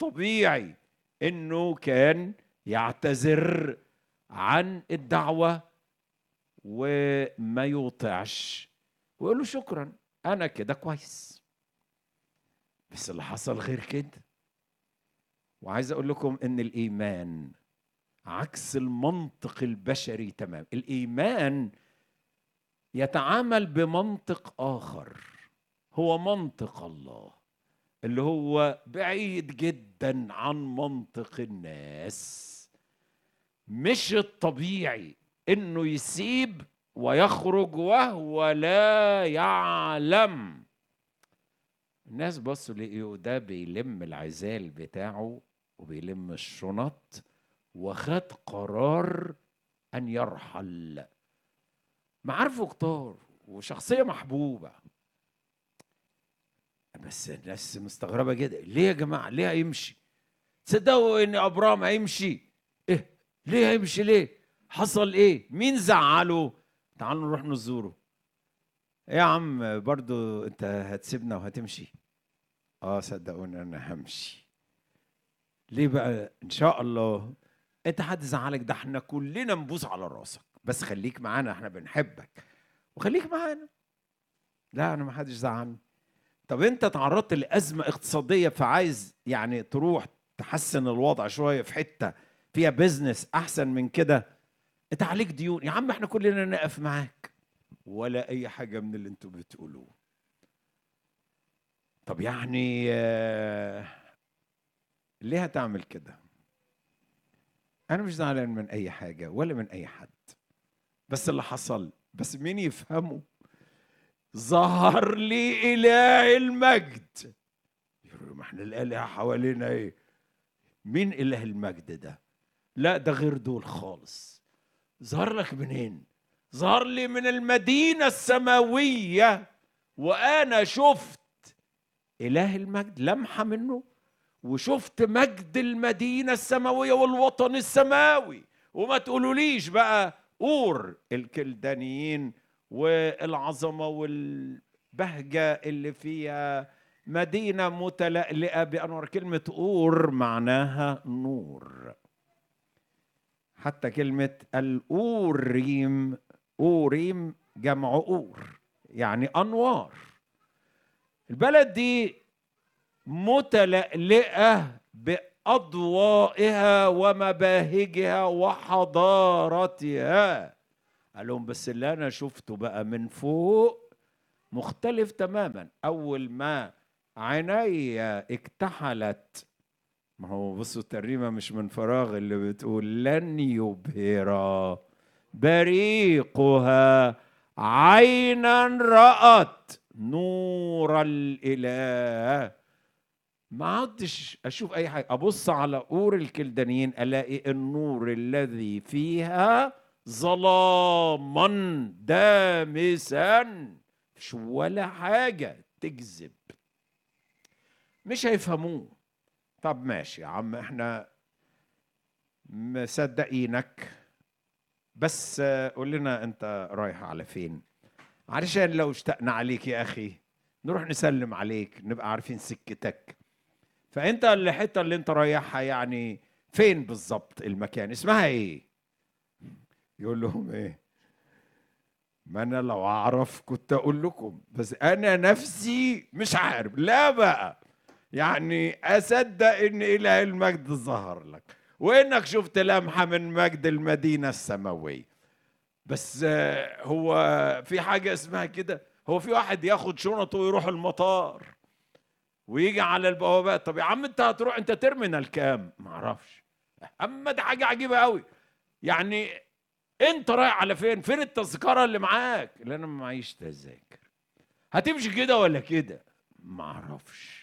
طبيعي انه كان يعتذر عن الدعوه وما يطيعش ويقول له شكرا انا كده كويس بس اللي حصل غير كده وعايز اقول لكم ان الايمان عكس المنطق البشري تمام الايمان يتعامل بمنطق اخر هو منطق الله اللي هو بعيد جدا عن منطق الناس مش الطبيعي انه يسيب ويخرج وهو لا يعلم الناس بصوا لقيوا ده بيلم العزال بتاعه وبيلم الشنط وخد قرار ان يرحل معارفه كتار وشخصيه محبوبه بس الناس مستغربه جدا ليه يا جماعه ليه هيمشي تصدقوا ان ابرام هيمشي ايه ليه هيمشي ليه حصل ايه مين زعله تعالوا نروح نزوره إيه يا عم برضو انت هتسيبنا وهتمشي اه صدقوني انا همشي ليه بقى ان شاء الله انت حد زعلك ده احنا كلنا نبوس على راسك بس خليك معانا احنا بنحبك وخليك معانا لا انا ما حدش زعلني طب انت تعرضت لازمه اقتصاديه فعايز يعني تروح تحسن الوضع شويه في حته فيها بيزنس احسن من كده انت عليك ديون يا عم احنا كلنا نقف معاك ولا اي حاجه من اللي انتوا بتقولوه طب يعني آه، ليه هتعمل كده انا مش زعلان من اي حاجه ولا من اي حد بس اللي حصل بس مين يفهمه ظهر لي اله المجد يقولوا ما احنا الالهه حوالينا ايه مين اله المجد ده لا ده غير دول خالص ظهر لك منين ظهر لي من المدينه السماويه وانا شفت اله المجد لمحه منه وشفت مجد المدينه السماويه والوطن السماوي وما تقولوليش بقى اور الكلدانيين والعظمه والبهجه اللي فيها مدينه متلألئه بانوار كلمه اور معناها نور حتى كلمه الاوريم اوريم جمع اور يعني انوار البلد دي متلألئه باضوائها ومباهجها وحضارتها قال لهم بس اللي انا شفته بقى من فوق مختلف تماما اول ما عيني اكتحلت ما هو بصوا الترنيمه مش من فراغ اللي بتقول لن يبهر بريقها عينا رأت نور الإله ما عدتش أشوف أي حاجة أبص على أور الكلدانيين ألاقي النور الذي فيها ظلاما دامسا مش ولا حاجة تجذب مش هيفهموه طب ماشي يا عم احنا مصدقينك بس قول لنا انت رايح على فين علشان لو اشتقنا عليك يا اخي نروح نسلم عليك نبقى عارفين سكتك فانت الحته اللي انت رايحها يعني فين بالظبط المكان اسمها ايه يقول لهم ايه ما انا لو اعرف كنت اقول لكم بس انا نفسي مش عارف لا بقى يعني اصدق ان اله المجد ظهر لك وانك شفت لمحه من مجد المدينه السماويه بس آه، هو في حاجه اسمها كده هو في واحد ياخد شنطه ويروح المطار ويجي على البوابات طب يا عم انت هتروح انت ترمينال كام ما اعرفش اما دي حاجه عجيبه قوي يعني انت رايح على فين فين التذكره اللي معاك لا انا ما معيش تذاكر هتمشي كده ولا كده ما اعرفش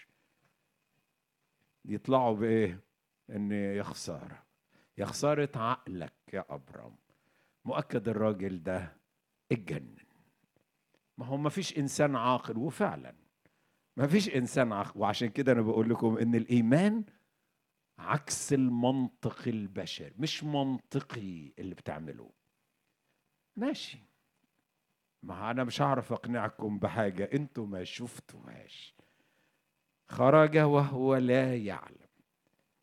يطلعوا بايه ان يا خساره يا خساره عقلك يا ابرام مؤكد الراجل ده اتجنن ما هو ما فيش انسان عاقل وفعلا ما فيش انسان عاقل وعشان كده انا بقول لكم ان الايمان عكس المنطق البشري مش منطقي اللي بتعملوه ماشي ما انا مش هعرف اقنعكم بحاجه انتوا ما شفتوهاش خرج وهو لا يعلم